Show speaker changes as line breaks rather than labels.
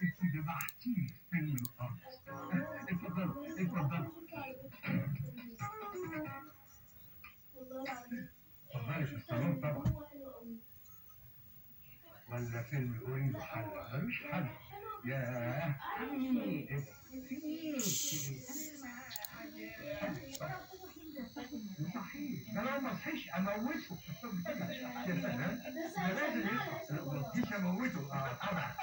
ذبحتيه في الارض اتفضلوا اتفضلوا اتفضلي في الصالون طبعا ولا فيلم اورنج حل ملوش حل ياه صحيح ده لو ما صحيش اموته يا سلام ده لازم يصحى لو ما صحيش اموته اه طبعا